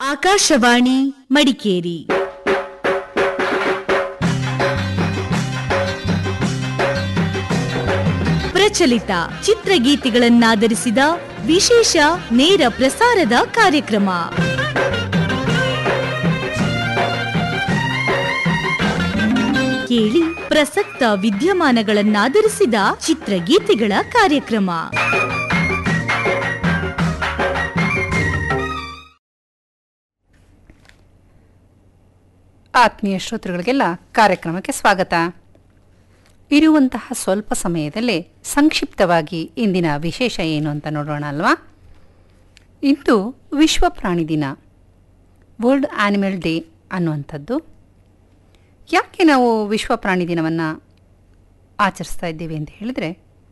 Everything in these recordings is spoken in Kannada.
ಆಕಾಶವಾಣಿ ಮಡಿಕೇರಿ ಪ್ರಚಲಿತ ಚಿತ್ರಗೀತೆಗಳನ್ನಾಧರಿಸಿದ ವಿಶೇಷ ನೇರ ಪ್ರಸಾರದ ಕಾರ್ಯಕ್ರಮ ಕೇಳಿ ಪ್ರಸಕ್ತ ವಿದ್ಯಮಾನಗಳನ್ನಾಧರಿಸಿದ ಚಿತ್ರಗೀತೆಗಳ ಕಾರ್ಯಕ್ರಮ ಆತ್ಮೀಯ ಶ್ರೋತೃಗಳಿಗೆಲ್ಲ ಕಾರ್ಯಕ್ರಮಕ್ಕೆ ಸ್ವಾಗತ ಇರುವಂತಹ ಸ್ವಲ್ಪ ಸಮಯದಲ್ಲೇ ಸಂಕ್ಷಿಪ್ತವಾಗಿ ಇಂದಿನ ವಿಶೇಷ ಏನು ಅಂತ ನೋಡೋಣ ಅಲ್ವಾ ಇಂದು ವಿಶ್ವ ಪ್ರಾಣಿ ದಿನ ವರ್ಲ್ಡ್ ಆನಿಮಲ್ ಡೇ ಅನ್ನುವಂಥದ್ದು ಯಾಕೆ ನಾವು ವಿಶ್ವ ಪ್ರಾಣಿ ದಿನವನ್ನು ಆಚರಿಸ್ತಾ ಇದ್ದೀವಿ ಅಂತ ಹೇಳಿದರೆ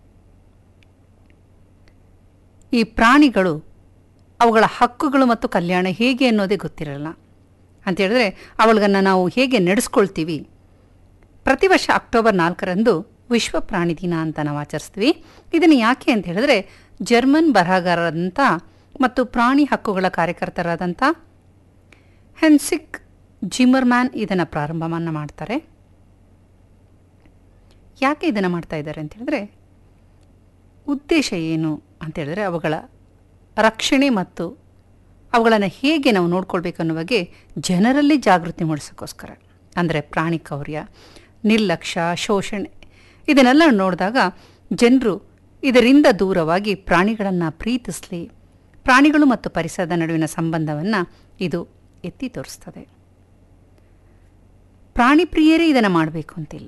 ಈ ಪ್ರಾಣಿಗಳು ಅವುಗಳ ಹಕ್ಕುಗಳು ಮತ್ತು ಕಲ್ಯಾಣ ಹೇಗೆ ಅನ್ನೋದೇ ಗೊತ್ತಿರಲ್ಲ ಅಂತ ಹೇಳಿದ್ರೆ ಅವಳಗನ್ನು ನಾವು ಹೇಗೆ ನಡೆಸ್ಕೊಳ್ತೀವಿ ಪ್ರತಿ ವರ್ಷ ಅಕ್ಟೋಬರ್ ನಾಲ್ಕರಂದು ವಿಶ್ವ ಪ್ರಾಣಿ ದಿನ ಅಂತ ನಾವು ಆಚರಿಸ್ತೀವಿ ಇದನ್ನು ಯಾಕೆ ಅಂತ ಹೇಳಿದ್ರೆ ಜರ್ಮನ್ ಬರಹಗಾರರಾದಂಥ ಮತ್ತು ಪ್ರಾಣಿ ಹಕ್ಕುಗಳ ಕಾರ್ಯಕರ್ತರಾದಂಥ ಹೆನ್ಸಿಕ್ ಜಿಮರ್ಮ್ಯಾನ್ ಇದನ್ನು ಪ್ರಾರಂಭವನ್ನು ಮಾಡ್ತಾರೆ ಯಾಕೆ ಇದನ್ನು ಮಾಡ್ತಾ ಇದ್ದಾರೆ ಅಂತ ಹೇಳಿದ್ರೆ ಉದ್ದೇಶ ಏನು ಅಂತ ಹೇಳಿದ್ರೆ ಅವುಗಳ ರಕ್ಷಣೆ ಮತ್ತು ಅವುಗಳನ್ನು ಹೇಗೆ ನಾವು ನೋಡ್ಕೊಳ್ಬೇಕು ಅನ್ನೋ ಬಗ್ಗೆ ಜನರಲ್ಲಿ ಜಾಗೃತಿ ಮೂಡಿಸೋಕ್ಕೋಸ್ಕರ ಅಂದರೆ ಪ್ರಾಣಿ ಕೌರ್ಯ ನಿರ್ಲಕ್ಷ್ಯ ಶೋಷಣೆ ಇದನ್ನೆಲ್ಲ ನೋಡಿದಾಗ ಜನರು ಇದರಿಂದ ದೂರವಾಗಿ ಪ್ರಾಣಿಗಳನ್ನು ಪ್ರೀತಿಸಲಿ ಪ್ರಾಣಿಗಳು ಮತ್ತು ಪರಿಸರದ ನಡುವಿನ ಸಂಬಂಧವನ್ನು ಇದು ಎತ್ತಿ ತೋರಿಸ್ತದೆ ಪ್ರಾಣಿ ಪ್ರಿಯರೇ ಇದನ್ನು ಮಾಡಬೇಕು ಅಂತಿಲ್ಲ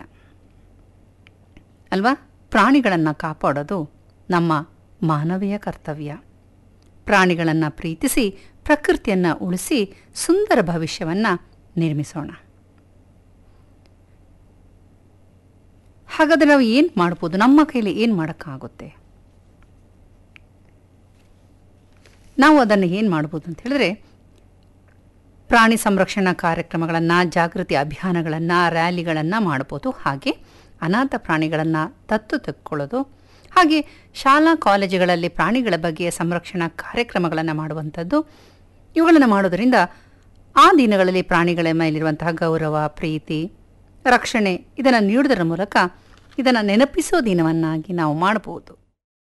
ಅಲ್ವಾ ಪ್ರಾಣಿಗಳನ್ನು ಕಾಪಾಡೋದು ನಮ್ಮ ಮಾನವೀಯ ಕರ್ತವ್ಯ ಪ್ರಾಣಿಗಳನ್ನು ಪ್ರೀತಿಸಿ ಪ್ರಕೃತಿಯನ್ನು ಉಳಿಸಿ ಸುಂದರ ಭವಿಷ್ಯವನ್ನು ನಿರ್ಮಿಸೋಣ ಹಾಗಾದರೆ ನಾವು ಏನು ಮಾಡ್ಬೋದು ನಮ್ಮ ಕೈಲಿ ಏನು ಮಾಡೋಕ್ಕಾಗುತ್ತೆ ನಾವು ಅದನ್ನು ಏನು ಮಾಡ್ಬೋದು ಅಂತ ಹೇಳಿದ್ರೆ ಪ್ರಾಣಿ ಸಂರಕ್ಷಣಾ ಕಾರ್ಯಕ್ರಮಗಳನ್ನು ಜಾಗೃತಿ ಅಭಿಯಾನಗಳನ್ನು ರ್ಯಾಲಿಗಳನ್ನು ಮಾಡ್ಬೋದು ಹಾಗೆ ಅನಾಥ ಪ್ರಾಣಿಗಳನ್ನು ದತ್ತು ತೆಕ್ಕೊಳ್ಳೋದು ಹಾಗೆ ಶಾಲಾ ಕಾಲೇಜುಗಳಲ್ಲಿ ಪ್ರಾಣಿಗಳ ಬಗ್ಗೆ ಸಂರಕ್ಷಣಾ ಕಾರ್ಯಕ್ರಮಗಳನ್ನು ಮಾಡುವಂಥದ್ದು ಇವುಗಳನ್ನು ಮಾಡೋದರಿಂದ ಆ ದಿನಗಳಲ್ಲಿ ಪ್ರಾಣಿಗಳ ಮೇಲಿರುವಂತಹ ಗೌರವ ಪ್ರೀತಿ ರಕ್ಷಣೆ ಇದನ್ನು ನೀಡುವುದರ ಮೂಲಕ ಇದನ್ನು ನೆನಪಿಸೋ ದಿನವನ್ನಾಗಿ ನಾವು ಮಾಡಬಹುದು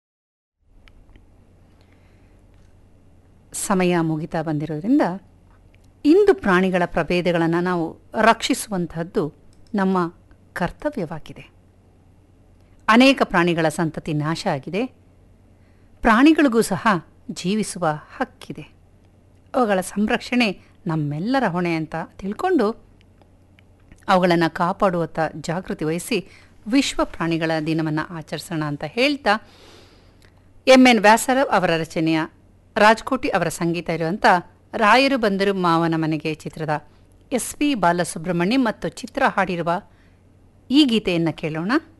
ಸಮಯ ಮುಗಿತಾ ಬಂದಿರೋದ್ರಿಂದ ಇಂದು ಪ್ರಾಣಿಗಳ ಪ್ರಭೇದಗಳನ್ನು ನಾವು ರಕ್ಷಿಸುವಂತಹದ್ದು ನಮ್ಮ ಕರ್ತವ್ಯವಾಗಿದೆ ಅನೇಕ ಪ್ರಾಣಿಗಳ ಸಂತತಿ ನಾಶ ಆಗಿದೆ ಪ್ರಾಣಿಗಳಿಗೂ ಸಹ ಜೀವಿಸುವ ಹಕ್ಕಿದೆ ಅವುಗಳ ಸಂರಕ್ಷಣೆ ನಮ್ಮೆಲ್ಲರ ಹೊಣೆ ಅಂತ ತಿಳ್ಕೊಂಡು ಅವುಗಳನ್ನು ಕಾಪಾಡುವತ್ತ ಜಾಗೃತಿ ವಹಿಸಿ ವಿಶ್ವ ಪ್ರಾಣಿಗಳ ದಿನವನ್ನು ಆಚರಿಸೋಣ ಅಂತ ಹೇಳ್ತಾ ಎಂ ಎನ್ ವ್ಯಾಸರಾವ್ ಅವರ ರಚನೆಯ ರಾಜ್ಕೋಟಿ ಅವರ ಸಂಗೀತ ಇರುವಂಥ ರಾಯರು ಬಂದರು ಮಾವನ ಮನೆಗೆ ಚಿತ್ರದ ಎಸ್ ಪಿ ಬಾಲಸುಬ್ರಹ್ಮಣ್ಯಂ ಮತ್ತು ಚಿತ್ರ ಹಾಡಿರುವ ಈ ಗೀತೆಯನ್ನು ಕೇಳೋಣ